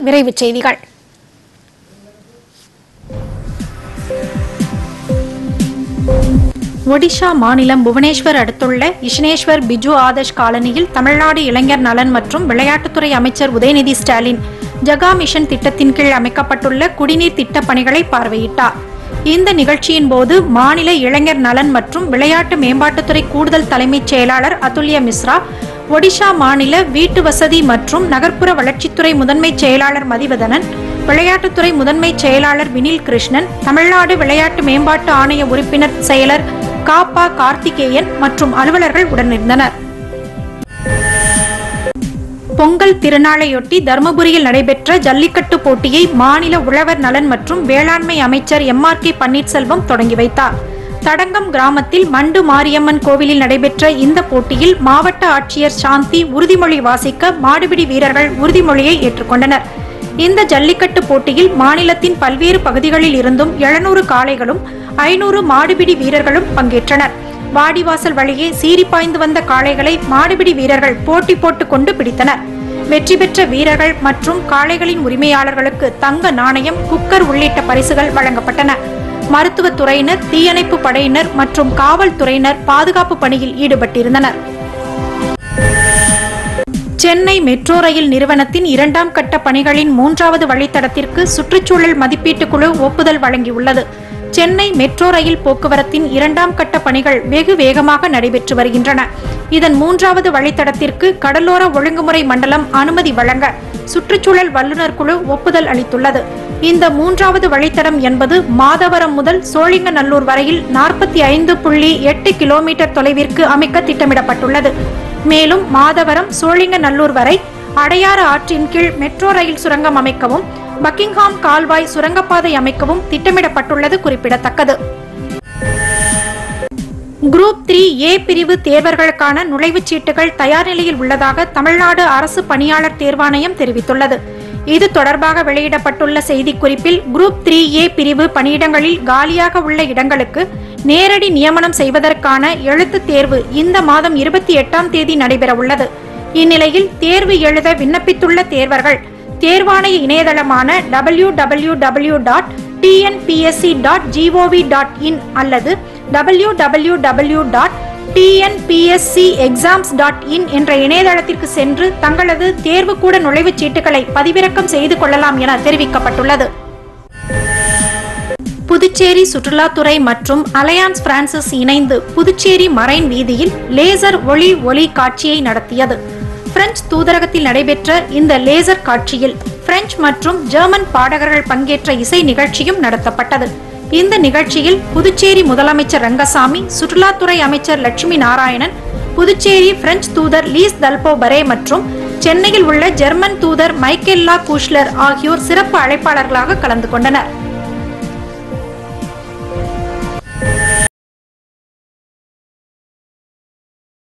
விரைவுச் செய்திகள் ஒடிஷா மாநிலம் புவனேஸ்வர் அடுத்துள்ள இஷ்னேஸ்வர் பிஜு ஆதர்ஷ் காலனியில் தமிழ்நாடு இளைஞர் நலன் மற்றும் விளையாட்டுத்துறை அமைச்சர் உதயநிதி ஸ்டாலின் ஜகா மிஷன் திட்டத்தின் கீழ் அமைக்கப்பட்டுள்ள குடிநீர் திட்டப் பணிகளை பார்வையிட்டார் இந்த நிகழ்ச்சியின் போது மாநில இளைஞர் நலன் மற்றும் விளையாட்டு மேம்பாட்டுத்துறை கூடுதல் தலைமைச் செயலாளர் அதுல்ய மிஸ்ரா ஒடிஷா மாநில வீட்டு வசதி மற்றும் நகர்ப்புற வளர்ச்சித்துறை முதன்மைச் செயலாளர் மதிவதனன் விளையாட்டுத்துறை முதன்மைச் செயலாளர் வினில் கிருஷ்ணன் தமிழ்நாடு விளையாட்டு மேம்பாட்டு ஆணைய உறுப்பினர் செயலர் காப்பா கார்த்திகேயன் மற்றும் அலுவலர்கள் உடனிருந்தனர் பொங்கல் திருநாளையொட்டி தருமபுரியில் நடைபெற்ற ஜல்லிக்கட்டு போட்டியை மாநில உழவர் நலன் மற்றும் வேளாண்மை அமைச்சர் எம் ஆர் கே பன்னீர்செல்வம் தொடங்கி வைத்தார் தடங்கம் கிராமத்தில் மண்டு மாரியம்மன் கோவிலில் நடைபெற்ற இந்த போட்டியில் மாவட்ட ஆட்சியர் சாந்தி உறுதிமொழி வாசிக்க மாடுபிடி வீரர்கள் உறுதிமொழியை ஏற்றுக்கொண்டனர் இந்த ஜல்லிக்கட்டு போட்டியில் மாநிலத்தின் பல்வேறு பகுதிகளில் இருந்தும் எழுநூறு காளைகளும் ஐநூறு மாடுபிடி வீரர்களும் பங்கேற்றனர் வாடிவாசல் வழியே சீறி பாய்ந்து வந்த காளைகளை மாடுபிடி வீரர்கள் போட்டி போட்டுக் கொண்டு பிடித்தனர் வெற்றி பெற்ற வீரர்கள் மற்றும் காளைகளின் உரிமையாளர்களுக்கு தங்க நாணயம் குக்கர் உள்ளிட்ட பரிசுகள் வழங்கப்பட்டன மருத்துவத் துறையினர் தீயணைப்பு படையினர் மற்றும் காவல்துறையினர் பாதுகாப்பு பணியில் ஈடுபட்டிருந்தனர் சென்னை மெட்ரோ ரயில் நிறுவனத்தின் இரண்டாம் கட்ட பணிகளின் மூன்றாவது வழித்தடத்திற்கு சுற்றுச்சூழல் மதிப்பீட்டுக் குழு ஒப்புதல் வழங்கியுள்ளது சென்னை மெட்ரோ ரயில் போக்குவரத்தின் இரண்டாம் கட்ட பணிகள் வெகு வேகமாக நடைபெற்று வருகின்றன இதன் மூன்றாவது வழித்தடத்திற்கு கடலோர ஒழுங்குமுறை மண்டலம் அனுமதி வழங்க சுற்றுச்சூழல் வல்லுநர் குழு ஒப்புதல் அளித்துள்ளது இந்த மூன்றாவது வழித்தடம் என்பது மாதவரம் முதல் சோழிங்கநல்லூர் வரையில் நாற்பத்தி ஐந்து புள்ளி எட்டு கிலோமீட்டர் தொலைவிற்கு அமைக்க திட்டமிடப்பட்டுள்ளது மேலும் மாதவரம் சோழிங்கநல்லூர் வரை அடையாறு ஆற்றின் கீழ் மெட்ரோ ரயில் சுரங்கம் அமைக்கவும் பக்கிங்ஹாம் கால்வாய் சுரங்கப்பாதை அமைக்கவும் திட்டமிடப்பட்டுள்ளது குறிப்பிடத்தக்கது குரூப் த்ரீ ஏ பிரிவு தேர்வர்களுக்கான நுழைவுச் சீட்டுகள் தயார் நிலையில் உள்ளதாக தமிழ்நாடு அரசு பணியாளர் தேர்வாணையம் தெரிவித்துள்ளது இது தொடர்பாக வெளியிடப்பட்டுள்ள செய்திக்குறிப்பில் குரூப் த்ரீ ஏ பிரிவு பணியிடங்களில் காலியாக உள்ள இடங்களுக்கு நேரடி நியமனம் செய்வதற்கான எழுத்துத் தேர்வு இந்த மாதம் இருபத்தி எட்டாம் தேதி நடைபெற உள்ளது இந்நிலையில் தேர்வு எழுத விண்ணப்பித்துள்ள தேர்வர்கள் தேர்வாணைய இணையதளமான W W W dot TNPSC dot G O V dot in அல்லது W W W dot TNPSC exams dot in என்ற இணையதளத்திற்கு சென்று தங்களது தேர்வுக்கூட நுழைவுச் சீட்டுகளை பதிவிறக்கம் செய்து கொள்ளலாம் என தெரிவிக்கப்பட்டுள்ளது புதுச்சேரி சுற்றுலாத்துறை மற்றும் அலையான்ஸ் பிரான்சிஸ் இணைந்து புதுச்சேரி மரைன் வீதியில் லேசர் ஒளி ஒளி காட்சியை நடத்தியது பிரெஞ்சு தூதரகத்தில் நடைபெற்ற இந்த லேசர் காட்சியில் பிரெஞ்சு மற்றும் ஜெர்மன் பாடகர்கள் பங்கேற்ற இசை நிகழ்ச்சியும் நடத்தப்பட்டது இந்த நிகழ்ச்சியில் புதுச்சேரி முதலமைச்சர் ரங்கசாமி சுற்றுலாத்துறை அமைச்சர் லட்சுமி நாராயணன் புதுச்சேரி பிரெஞ்சு தூதர் லீஸ் தல்போ பரே மற்றும் சென்னையில் உள்ள ஜெர்மன் தூதர் மைக்கேல்லா கூஷ்லர் ஆகியோர் சிறப்பு அழைப்பாளர்களாக கலந்து கொண்டனர்